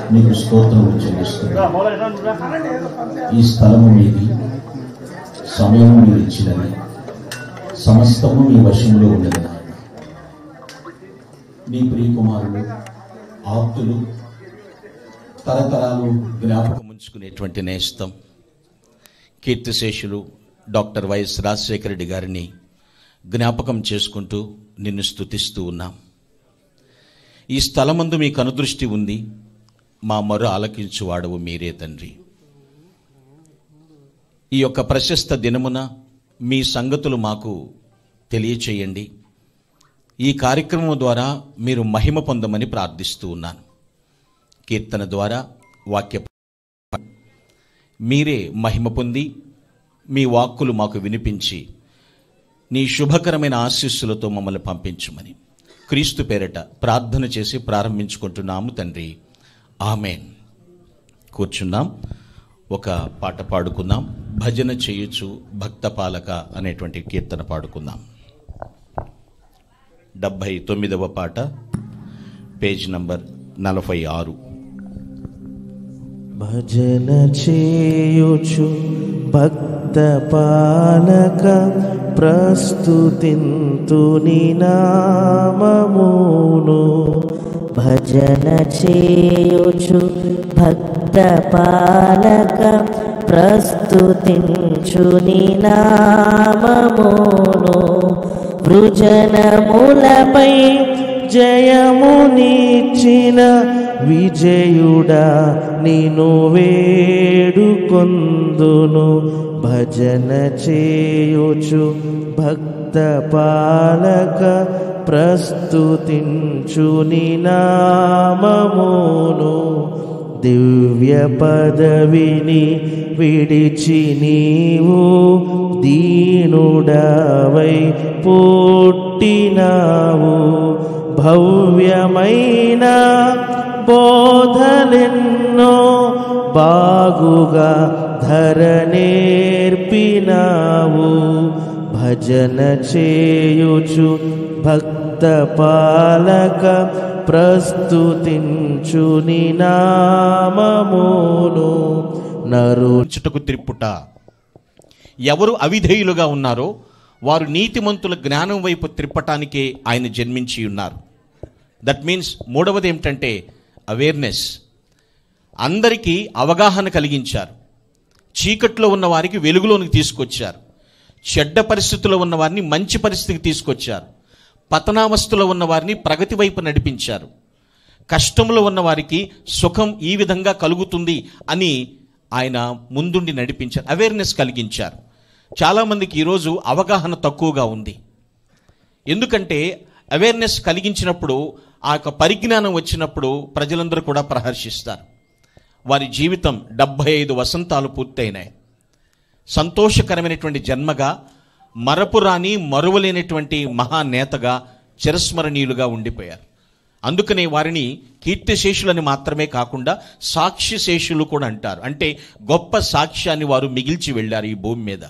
మీకు స్తోత్రము చెల్లిస్తున్నాను ఈ స్థలము మీది సమయం మీరు ఇచ్చినది సమస్తము మీ వశంలో ఉన్నది నాయన నీ ప్రియకుమారులు ఆప్తులు తరతరాలు జ్ఞాపకం ఉంచుకునేటువంటి నేస్తం కీర్తిశేషులు డాక్టర్ వైఎస్ రాజశేఖర రెడ్డి గారిని జ్ఞాపకం చేసుకుంటూ నిన్ను స్తుతిస్తూ ఉన్నాం ఈ స్థలమందు మీకు అనుదృష్టి ఉంది మా మొర ఆలకించువాడవు మీరే తండ్రి ఈ యొక్క ప్రశస్త దినమున మీ సంగతులు మాకు తెలియచేయండి ఈ కార్యక్రమం ద్వారా మీరు మహిమ పొందమని ప్రార్థిస్తూ ఉన్నాను కీర్తన ద్వారా వాక్య మీరే మహిమ పొంది మీ వాక్కులు మాకు వినిపించి నీ శుభకరమైన ఆశీస్సులతో మమ్మల్ని పంపించుమని క్రీస్తు పేరట ప్రార్థన చేసి ప్రారంభించుకుంటున్నాము తండ్రి ఆమెన్ కూర్చున్నాం ఒక పాట పాడుకుందాం భజన చేయొచ్చు భక్త పాలక అనేటువంటి కీర్తన పాడుకుందాం డెబ్భై తొమ్మిదవ పాట పేజ్ నంబర్ నలభై ఆరు భజన చేయుచు భక్త పాలక ప్రస్తుతింతుని నామమును భజన చేయుచు భక్త పాలక ప్రస్తుతించుని నామమును వృజనములపై జయమునిచ్చిన విజయుడా నిను వేడుకొందును భజన చేయుచు భక్త పాలక ప్రస్తుతించుని నామమును దివ్య పదవిని విడిచి నీవు దీనుడవై పుట్టినావు భవ్యమైన బోధలెన్నో బాగుగా ధర నేర్పినావు భజన చేయుచు భక్త పాలక ప్రస్తుతించుని నామమును నరు చుటకు త్రిప్పుట ఎవరు అవిధేయులుగా ఉన్నారో వారు నీతిమంతుల జ్ఞానం వైపు త్రిప్పటానికే ఆయన జన్మించి ఉన్నారు దట్ మీన్స్ మూడవది ఏమిటంటే అవేర్నెస్ అందరికీ అవగాహన కలిగించారు చీకట్లో ఉన్న వారికి వెలుగులోనికి తీసుకొచ్చారు చెడ్డ పరిస్థితుల్లో ఉన్న వారిని మంచి పరిస్థితికి తీసుకొచ్చారు పతనావస్థలో ఉన్న వారిని ప్రగతి వైపు నడిపించారు కష్టంలో ఉన్న వారికి సుఖం ఈ విధంగా కలుగుతుంది అని ఆయన ముందుండి నడిపించారు అవేర్నెస్ కలిగించారు చాలామందికి ఈరోజు అవగాహన తక్కువగా ఉంది ఎందుకంటే అవేర్నెస్ కలిగించినప్పుడు ఆ యొక్క పరిజ్ఞానం వచ్చినప్పుడు ప్రజలందరూ కూడా ప్రహర్షిస్తారు వారి జీవితం డెబ్భై ఐదు వసంతాలు పూర్తయినాయి సంతోషకరమైనటువంటి జన్మగా మరపురాని మరువలేనటువంటి మహానేతగా చిరస్మరణీయులుగా ఉండిపోయారు అందుకనే వారిని కీర్తిశేషులని మాత్రమే కాకుండా సాక్ష్యశేషులు కూడా అంటారు అంటే గొప్ప సాక్ష్యాన్ని వారు మిగిల్చి వెళ్ళారు ఈ భూమి మీద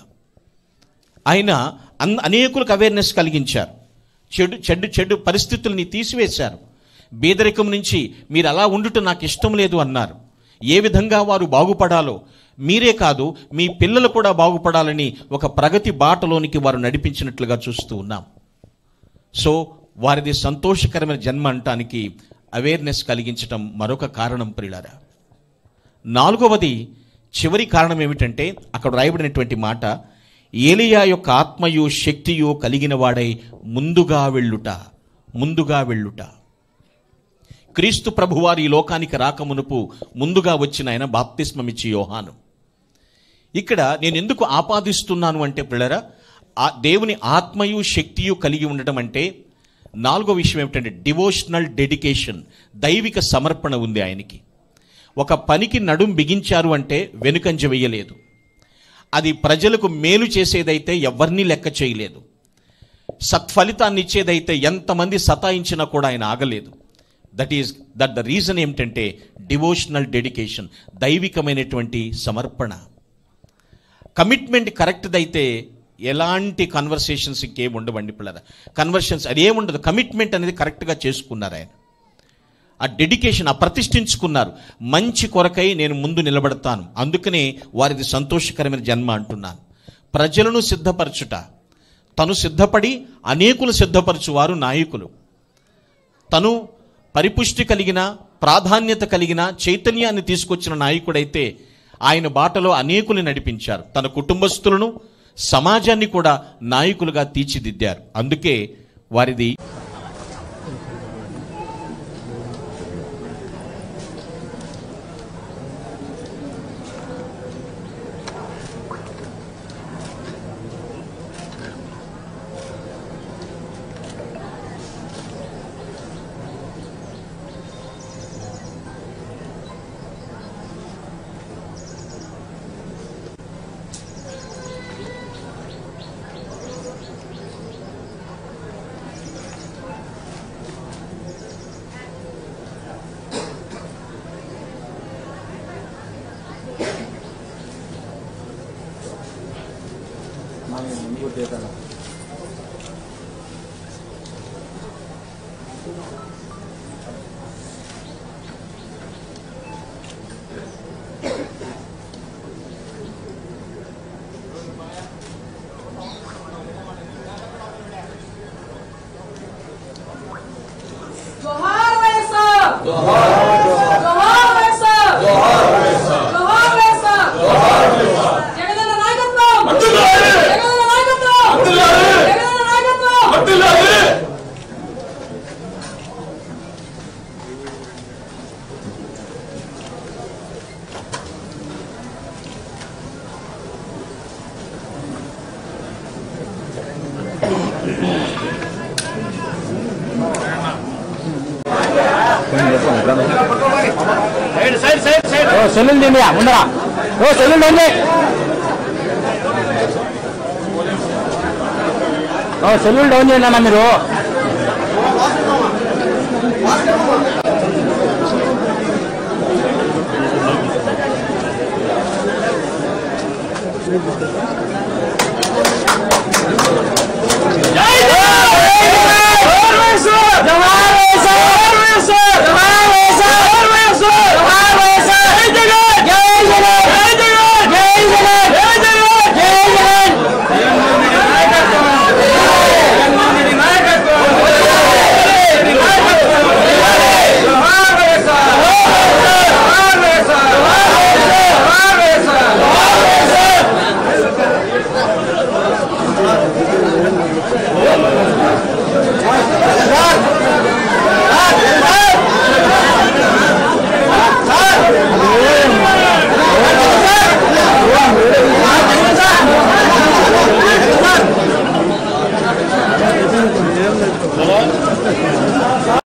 ఆయన అన్ అనేకులకు అవేర్నెస్ కలిగించారు చెడు చెడు చెడు పరిస్థితుల్ని తీసివేశారు బీదరికం నుంచి మీరు అలా ఉండుట నాకు ఇష్టం లేదు అన్నారు ఏ విధంగా వారు బాగుపడాలో మీరే కాదు మీ పిల్లలు కూడా బాగుపడాలని ఒక ప్రగతి బాటలోనికి వారు నడిపించినట్లుగా చూస్తూ ఉన్నాం సో వారిది సంతోషకరమైన జన్మ అంటానికి అవేర్నెస్ కలిగించటం మరొక కారణం ప్రియులారా నాలుగవది చివరి కారణం ఏమిటంటే అక్కడ రాయబడినటువంటి మాట ఏలియా యొక్క ఆత్మయు శక్తియు కలిగిన వాడై ముందుగా వెళ్ళుట ముందుగా వెళ్ళుట క్రీస్తు ప్రభువారి ఈ లోకానికి రాకమునుపు ముందుగా వచ్చిన ఆయన బాప్తిస్మమిచ్చి యోహాను ఇక్కడ నేను ఎందుకు ఆపాదిస్తున్నాను అంటే పిల్లరా ఆ దేవుని ఆత్మయు శక్తియు కలిగి ఉండడం అంటే నాలుగో విషయం ఏమిటంటే డివోషనల్ డెడికేషన్ దైవిక సమర్పణ ఉంది ఆయనకి ఒక పనికి నడుం బిగించారు అంటే వెనుకంజ వేయలేదు అది ప్రజలకు మేలు చేసేదైతే ఎవరినీ లెక్క చేయలేదు సత్ఫలితాన్ని ఇచ్చేదైతే ఎంతమంది సతాయించినా కూడా ఆయన ఆగలేదు that is that the reason ఏమిటంటే డివోషనల్ డెడికేషన్ దైవికమైనటువంటి సమర్పణ కమిట్మెంట్ కరెక్ట్ది అయితే ఎలాంటి కన్వర్సేషన్స్ ఇంకేం ఉండవండి పిల్లల కన్వర్షన్స్ అది ఏముండదు కమిట్మెంట్ అనేది కరెక్ట్గా చేసుకున్నారు ఆయన ఆ డెడికేషన్ ఆ ప్రతిష్ఠించుకున్నారు మంచి కొరకై నేను ముందు నిలబడతాను అందుకనే వారిది సంతోషకరమైన జన్మ అంటున్నాను ప్రజలను సిద్ధపరచుట తను సిద్ధపడి అనేకులు సిద్ధపరచువారు నాయకులు తను పరిపుష్టి కలిగిన ప్రాధాన్యత కలిగిన చైతన్యాన్ని తీసుకొచ్చిన నాయకుడైతే ఆయన బాటలో అనేకులు నడిపించారు తన కుటుంబస్తులను సమాజాన్ని కూడా నాయకులుగా తీర్చిదిద్దారు అందుకే వారిది जोहार वैसा जोहार वैसा जोहार वैसा జగనన్న నాయకత్వం జగనన్న నాయకత్వం జగనన్న నాయకత్వం సెల్లులు తిండి ముందర ఓ సెల్లులు తిండి ఓ సెల్లులు డౌన్ చేయండి అన్న మీరు జగనన్న